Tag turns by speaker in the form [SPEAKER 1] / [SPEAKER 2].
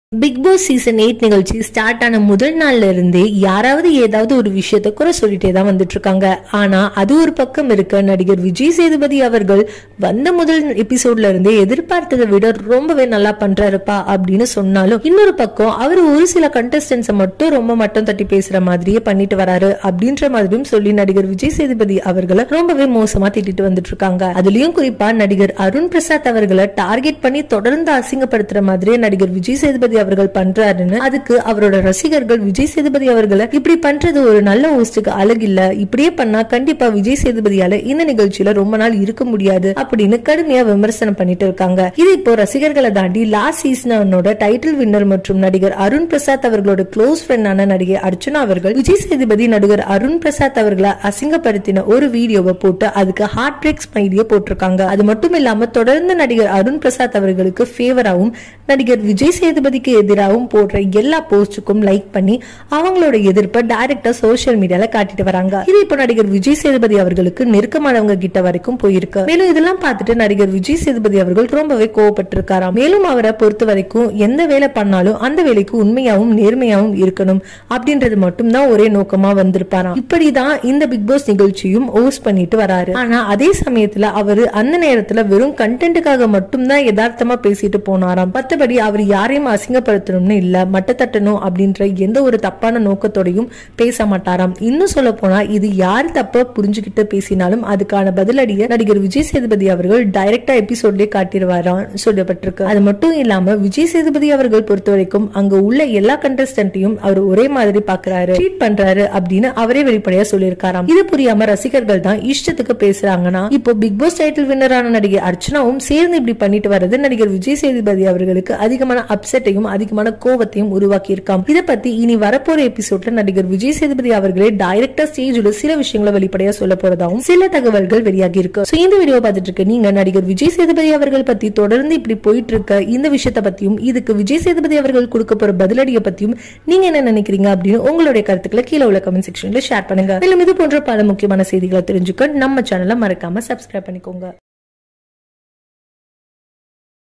[SPEAKER 1] big Boss season eight நிகழ்ச்சி start ஆன முதல் நாள்ல இருந்தே யாராவது ஏதாவது ஒரு விஷயத்த குறை சொல்லிட்டே தான் வந்துட்டு இருக்காங்க ஆனா அது ஒரு பக்கம் இருக்க நடிகர் விஜய் சேதுபதி அவர்கள் வந்த முதல் எபிசோட்ல இருந்தே எதிர்பார்த்ததை விட ரொம்பவே நல்லா பண்றாருப்பா அப்படின்னு சொன்னாலும் இன்னொரு பக்கம் அவர் ஒரு சில கண்டஸ்டன்ஸை மட்டும் ரொம்ப மட்டம் தட்டி பேசுற மாதிரியே பண்ணிட்டு வராரு அப்படின்ற மாதிரியும் சொல்லி நடிகர் விஜய் சேதுபதி அவர்களை ரொம்பவே மோசமா திட்டிட்டு வந்துட்டு இருக்காங்க அதுலயும் குறிப்பா நடிகர் அருண் பிரசாத் அவர்களை டார்கெட் பண்ணி தொடர்ந்து அசிங்கப்படுத்துற மாதிரியே நடிகர் விஜய் சேதுபதி அவர்கள் பண்றாருன்னு அதுக்கு அவரோட ரசிகர்கள் விஜய் சேதுபதி அவர்களை இப்படி பண்றது ஒரு நல்ல ஹோஸ்டுக்கு அழகில்ல இப்படியே பண்ணா கண்டிப்பா விஜய் சேதுபதியால இந்த நிகழ்ச்சியில ரொம்ப நாள் இருக்க முடியாது அப்படின்னு கடுமையா விமர்சனம் பண்ணிட்டு இருக்காங்க இது இப்போ ரசிகர்களை தாண்டி லாஸ்ட் சீசனோட டைட்டில் வின்னர் மற்றும் நடிகர் அருண் பிரசாத் அவர்களோட க்ளோஸ் ஃப்ரெண்டான நடிகை அர்ச்சனா அவர்கள் விஜய் சேதுபதி நடிகர் அருண் பிரசாத் அவர்களை அசிங்கப்படுத்தின ஒரு வீடியோவை போட்டு அதுக்கு ஹார்ட் பிரேக் ஸ்மைலிய போட்டிருக்காங்க அது மட்டும் இல்லாம தொடர்ந்து நடிகர் அருண் பிரசாத் அவர்களுக்கு ஃபேவராகவும் நடிகர் விஜய் சேதுபதிக்கு எதிராகவும் போடுற எல்லா போஸ்டுக்கும் லைக் பண்ணி அவங்களோட எதிர்ப்பை டைரக்டா சோசியல் மீடியால காட்டிட்டு வராங்க இது இப்போ நடிகர் விஜய் சேதுபதி அவர்களுக்கு நெருக்கமானவங்க கிட்ட வரைக்கும் போயிருக்கு மேலும் இதெல்லாம் பார்த்துட்டு நடிகர் விஜய் சேதுபதி அவர்கள் ரொம்பவே கோவப்பட்டிருக்காராம் மேலும் அவரை பொறுத்த வரைக்கும் எந்த வேலை பண்ணாலும் அந்த வேலைக்கு உண்மையாவும் நேர்மையாவும் இருக்கணும் அப்படின்றது மட்டும் தான் ஒரே நோக்கமா வந்திருப்பாராம் இப்படிதான் இந்த பிக் பாஸ் நிகழ்ச்சியும் ஹோஸ்ட் பண்ணிட்டு வராரு ஆனா அதே சமயத்துல அவரு அந்த நேரத்துல வெறும் கண்டென்ட்டுக்காக மட்டும்தான் யதார்த்தமா பேசிட்டு போனாராம் மத்தபடி அவர் யாரையும் அசிங்கப்படுத்தணும்னு இல்ல மட்டத்தட்டணும் அப்படின்ற எந்த ஒரு தப்பான நோக்கத்தோடையும் பேச மாட்டாராம் இன்னும் சொல்ல போனா இது யார் தப்ப புரிஞ்சுக்கிட்டு பேசினாலும் அதுக்கான பதிலடியை நடிகர் விஜய் சேதுபதி அவர்கள் டைரக்டா எபிசோட்லயே காட்டிடுவாராம் சொல்லப்பட்டிருக்கு அது மட்டும் இல்லாம விஜய் சேதுபதி அவர்கள் பொறுத்த வரைக்கும் அங்க உள்ள எல்லா கண்டஸ்டன்ட்டையும் அவர் ஒரே மாதிரி பாக்குறாரு ட்ரீட் பண்றாரு அப்படின்னு அவரே வெளிப்படையா சொல்லியிருக்காராம் இது புரியாம ரசிகர்கள் தான் இஷ்டத்துக்கு பேசுறாங்கன்னா இப்போ பிக் பாஸ் டைட்டில் வின்னரான நடிகை அர்ச்சனாவும் சேர்ந்து இப்படி பண்ணிட்டு வர்றது நடிகர் விஜய் சேதுபதி அவர்களுக்கு அதிகமான அப்செட்டையும் அதிகமான கோவத்தையும் உருவாக்கி இருக்காம் இதை பத்தி இனி வரப்போற எபிசோட்ல நடிகர் விஜய் சேதுபதி அவர்களே டைரக்டா ஸ்டேஜ்ல சில விஷயங்களை வெளிப்படையா சொல்ல போறதாவும் சில தகவல்கள் வெளியாகி இருக்கு So, இந்த வீடியோ பார்த்துட்டு இருக்க நீங்க நடிகர் விஜய் சேதுபதி அவர்கள் பத்தி தொடர்ந்து இப்படி போயிட்டு இருக்க இந்த விஷயத்தை பத்தியும் இதுக்கு விஜய் சேதுபதி அவர்கள் கொடுக்க போற பதிலடியை பத்தியும் நீங்க என்ன நினைக்கிறீங்க அப்படின்னு உங்களுடைய கருத்துக்களை கீழே உள்ள கமெண்ட் செக்ஷன்ல ஷேர் பண்ணுங்க மேலும் இது போன்ற பல முக்கியமான செய்திகளை தெரிஞ்சுக்க நம்ம சேனலை மறக்காம சப்ஸ்கிரைப் பண்ணிக்கோங்க